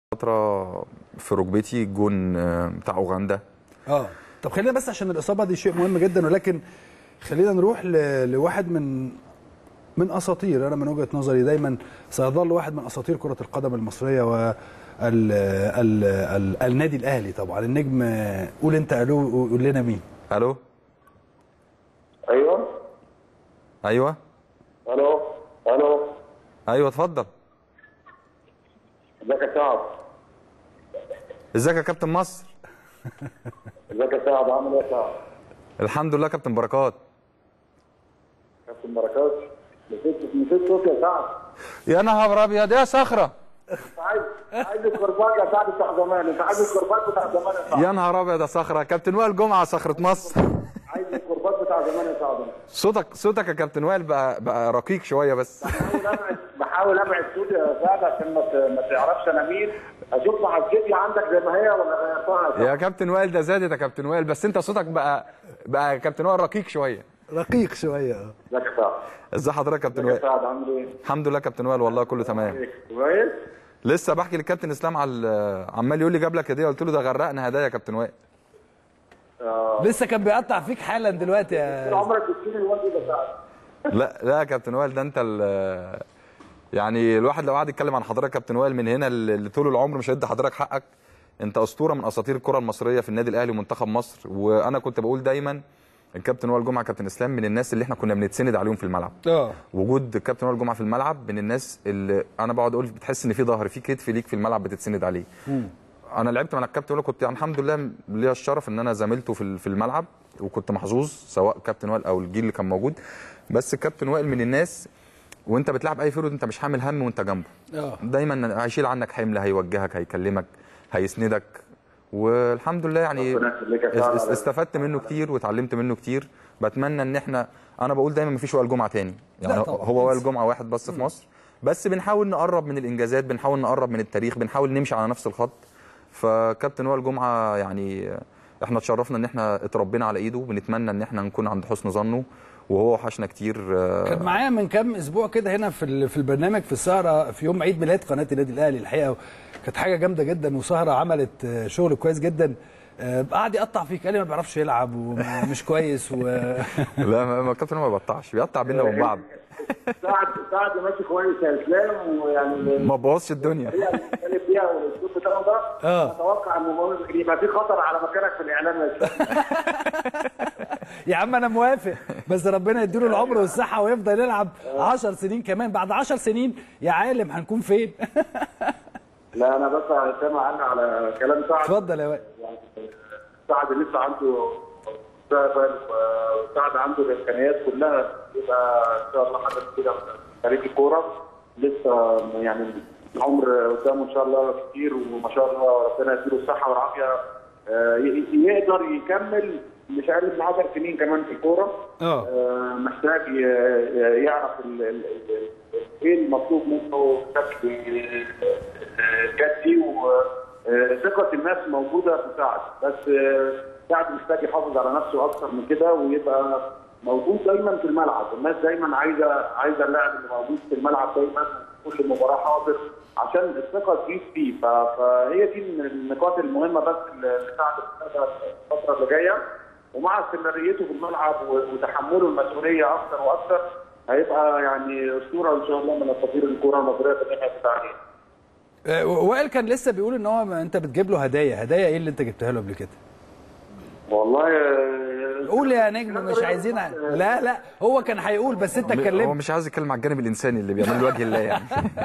فتره في ركبتي جون آه، بتاع اوغندا اه طب خلينا بس عشان الاصابه دي شيء مهم جدا ولكن خلينا نروح ل... لواحد من من اساطير انا من وجهه نظري دايما سيظل واحد من اساطير كره القدم المصريه و ال... ال... ال... النادي الاهلي طبعا النجم قول انت الو قول لنا مين الو ايوه ايوه الو الو ايوه اتفضل ازيك يا سعد ازيك يا كابتن مصر ازيك يا سعد عامل ايه يا سعد الحمد لله كابتن بركات كابتن بركات نسيت نسيت صوتي يا سعد يا نهار ابيض يا صخره انت عايز عايز الكرباج يا سعد بتاع زمان انت عايز الكرباج بتاع زمان يا سعد يا نهار ابيض يا صخره كابتن وائل جمعه صخره مصر عايز الكرباج بتاع زمان يا سعد صوتك صوتك يا كابتن وائل بقى بقى رقيق شويه بس بحاول ابعد بحاول ابعد صوتي يا سعد عشان ما ت- ما تعرفش انا مين اشوف محاسبتي عندك زي ما هي ولا غيرتها يا يا سعد كابتن وائل ده زادت يا كابتن وائل بس انت صوتك بقى بقى يا كابتن وائل رقيق شويه رقيق شويه اه ازيك يا سعد ازي حضرتك يا كابتن ازيك يا وائل سعد عامل ايه؟ الحمد لله كابتن وائل والله كله تمام كويس؟ لسه بحكي للكابتن اسلام على عمال يقول لي جاب لك هديه قلت له ده غرقنا هدايا يا كابتن وائل آه، لسه كان بيقطع فيك حالا دلوقتي طول يا عمرك بتشيل الواد ده يا سعد لا لا يا كابتن وائل ده انت ال- يعني الواحد لو قعد يتكلم عن حضرتك يا كابتن وائل من هنا ل- لطول العمر مش هيدي حضرتك حقك انت اسطوره من اساطير الكره المصريه في النادي الاهلي ومنتخب مصر وانا كنت بقول دايما الكابتن وائل جمعه كابتن اسلام من الناس اللي احنا كنا بنتسند عليهم في الملعب اه وجود الكابتن وائل جمعه في الملعب من الناس اللي انا بقعد اقول بتحس ان في ظهر في كتف ليك في الملعب بتتسند عليه انا لعبت مع الكابتن وائل كنت يعني الحمد لله ليا الشرف ان انا زميلته في ال- في الملعب وكنت محظوظ سواء كابتن وائل او الجيل اللي كان موجود بس الكابتن وائل من الناس وانت بتلعب اي فرود انت مش حامل هم وانت جنبه اه دايما هيشيل عنك حمل هيوجهك هيكلمك هيسندك والحمد لله يعني ربنا يخليك يا اس- سعد. اس- استفدت منه كتير واتعلمت منه كتير بتمنى ان احنا انا بقول دايما مفيش وائل جمعه تاني يعني لا طبعا. هو وائل جمعه واحد بس في مصر بس بنحاول نقرب من الانجازات بنحاول نقرب من التاريخ بنحاول نمشي على نفس الخط فكابتن وائل جمعه يعني احنا اتشرفنا ان احنا اتربينا على ايده بنتمنى ان احنا نكون عند حسن ظنه وهو وحشنا كتير كان معايا من كام اسبوع كده هنا في ال- في البرنامج في السهره في يوم عيد ميلاد قناه النادي الاهلي الحقيقه كانت حاجه جامده جدا وسهره عملت آه، شغل كويس جدا آه، قعد يقطع فيك قال لي ما بيعرفش يلعب ومش كويس و لا ما ما الكابتن ما بيقطعش بيقطع بينا وبين بعض سعد سعد ماشي كويس يا اسلام ويعني ما بوظش الدنيا هي اللي بتتكلم فيها والاسلوب بتاعه ده آه. اتوقع انه ممكن يبقى في خطر على مكانك في الاعلام يا اسلام يا عم انا موافق بس ربنا يديله العمر والصحه ويفضل يلعب 10 سنين كمان بعد 10 سنين يا عالم هنكون فين لا انا بس سامع عنه على كلام سعد اتفضل يا وائل يعني سعد لسه عنده مستقبل وسعد عنده الامكانيات كلها يبقى ان شاء الله حاجه كده في تاريخ الكوره لسه يعني العمر قدامه ان شاء الله كتير وما شاء الله ربنا يديله الصحه والعافيه آه، ي- يقدر يكمل مش اقل من 10 سنين كمان في الكوره اه آه، محتاج ي- يعرف ال- ال- ال- ايه المطلوب منه بشكل آه، جدي وثقة الناس موجودة في سعد بس آه، سعد محتاج يحافظ على نفسه أكثر من كده ويبقى موجود دايما في الملعب، الناس دايما عايزة عايزة اللاعب اللي موجود في الملعب دايما كل مباراة حاضر عشان الثقة تزيد فيه ف- فهي دي من النقاط المهمة بس اللي سعد محتاجها الفترة اللي جاية ومع استمراريته في الملعب وتحمله المسؤوليه اكثر واكثر هيبقى يعني اسطوره ان شاء الله من اساطير الكره المصريه في الناحيه التعليم. آه، وائل كان لسه بيقول ان هو ما انت بتجيب له هدايا هدايا ايه اللي انت جبتها له قبل كده والله آه، قول يا نجم مش عايزين لا لا هو كان هيقول بس انت هو اتكلمت مش عايز يتكلم على الجانب الانساني اللي بيعمله لوجه الله يعني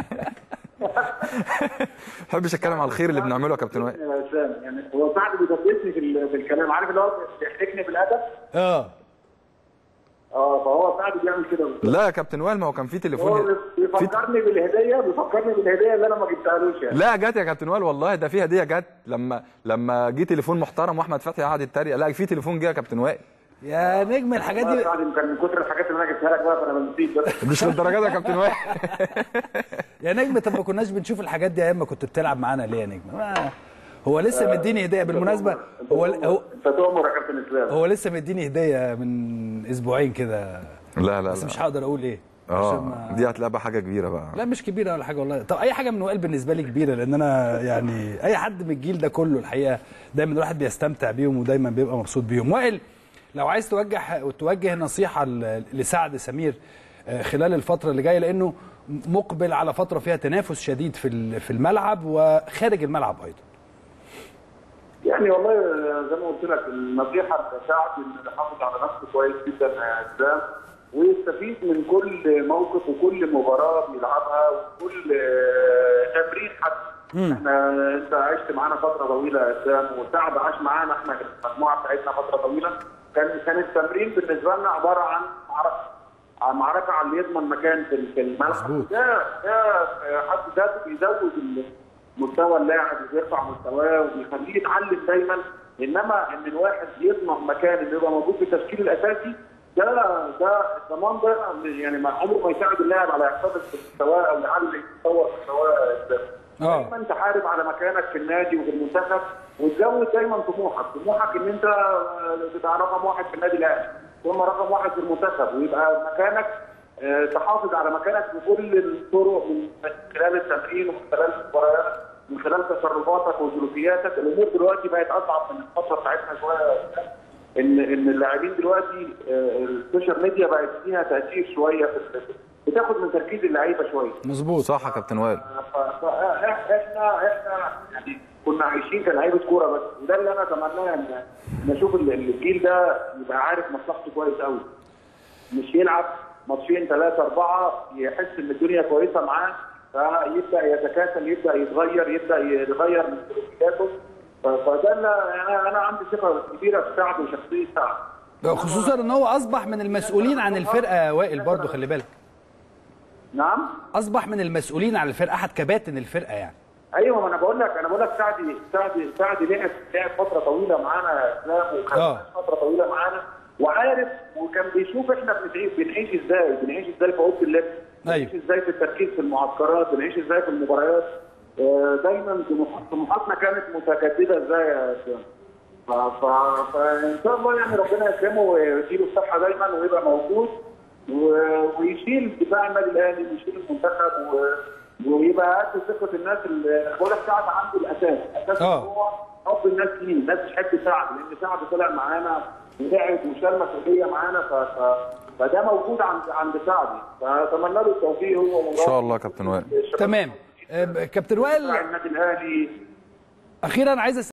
ما بحبش اتكلم على الخير اللي بنعمله يا كابتن وائل يا اسلام يعني هو سعد بيدبسني في, ال- في الكلام عارف اللي هو بيحتكني بالادب اه اه فهو سعد بيعمل كده لا يا كابتن وائل ما هو كان في هو تليفون في... بيفكرني بالهديه بيفكرني بالهديه اللي انا ما جبتهالوش يعني لا جت يا كابتن وائل والله ده في هديه جت لما لما جه تليفون محترم واحمد فتحي قعد يتريق لا في تليفون جه يا كابتن وائل يا نجم الحاجات دي سعد كان من كتر الحاجات اللي انا جبتها لك بقى فانا نسيت بس مش للدرجه دي يا كابتن وائل يا نجم طب ما كناش بنشوف الحاجات دي ايام ما كنت بتلعب معانا ليه يا نجم ما هو لسه مديني هديه بالمناسبه هو هو انت تؤمر يا كابتن اسلام هو لسه مديني هديه من اسبوعين كده لا لا بس لا مش هقدر اقول ايه عشان اه ما- دي هتلاقي بقى حاجه كبيره بقى لا مش كبيره ولا حاجه والله طب اي حاجه من وائل بالنسبه لي كبيره لان انا يعني اي حد من الجيل ده كله الحقيقه دايما الواحد بيستمتع بيهم ودايما بيبقى مبسوط بيهم وائل لو عايز توجه توجه نصيحه ل- لسعد سمير آه، خلال الفتره اللي جايه لانه مقبل على فتره فيها تنافس شديد في ال- في الملعب وخارج الملعب ايضا يعني والله زي ما قلت لك النصيحه بتاعت انه يحافظ على نفسه كويس جدا يا اسلام ويستفيد من كل موقف وكل مباراه بيلعبها وكل آه، تمرين حتى احنا انت عشت معانا فتره طويله يا اسلام وسعد عاش معانا احنا المجموعه بتاعتنا فتره طويله كان كان التمرين بالنسبه لنا عباره عن معركه عن معركه على اللي يضمن مكان في في الملعب مظبوط. ده ده حد ذاته بيزود مستوى اللاعب وبيرفع مستواه وبيخليه يتعلم دايما انما ان الواحد يضمن مكان انه يبقى موجود في التشكيل الاساسي ده ده الضمان ده يعني ما عمره ما يساعد اللاعب على يحتفظ بمستواه او يعلي يطور مستواه آه. دايما تحارب على مكانك في النادي وفي المنتخب وتزود دايما طموحك، طموحك ان انت تبقى رقم واحد في النادي الاهلي ثم رقم واحد في المنتخب ويبقى مكانك آه، تحافظ على مكانك بكل الطرق من من خلال التمرين ومن خلال المباريات من خلال تصرفاتك وسلوكياتك الامور دلوقتي بقت اصعب من الفتره بتاعتنا شويه ان ان اللاعبين دلوقتي آه، السوشيال ميديا بقت فيها تاثير شويه في بتاخد من تركيز اللعيبه شويه مظبوط صح يا كابتن وائل فاحنا احنا يعني كنا عايشين كلاعيبه كوره بس وده اللي انا اتمناه ان ان اشوف ال- الجيل ده يبقى عارف مصلحته كويس قوي مش يلعب ماتشين ثلاثه اربعه يحس ان الدنيا كويسه معاه فيبدا يتكاسل يبدا يتغير يبدا يغير من سلوكياته ف- فده اللي انا انا عندي ثقه كبيره في سعد وشخصيه سعد خصوصا ان هو اصبح من المسؤولين عن الفرقه يا وائل برضو خلي بالك نعم اصبح من المسؤولين عن الفرقه احد كباتن الفرقه يعني ايوه ما انا بقول لك انا بقول لك سعد سعد سعد لعب لعب فتره طويله معانا يا اسلام وكان آه. فتره طويله معانا وعارف وكان بيشوف احنا بنعيش بنعيش ازاي بنعيش ازاي في اوضه اللبس أيوة. بنعيش ازاي في التركيز في المعسكرات بنعيش ازاي في المباريات آه، دايما طموح- طموحاتنا كانت متجدده ازاي يا اسلام ف- ف- فان شاء الله يعني ربنا يكرمه ويديله الصحه دايما ويبقى موجود و- ويشيل دفاع النادي الاهلي ويشيل المنتخب و- ويبقى قد ثقه الناس اللي بقول لك سعد عنده الاساس، اساس آه. هو حب الناس ليه، الناس بتحب سعد لان سعد طلع معانا وتعب وشال مسؤوليه معانا ف... ف... فده موجود عند عند سعد فاتمنى له التوفيق هو ان شاء الله يا كابتن وائل تمام آه، كابتن وائل النادي الاهلي اخيرا عايز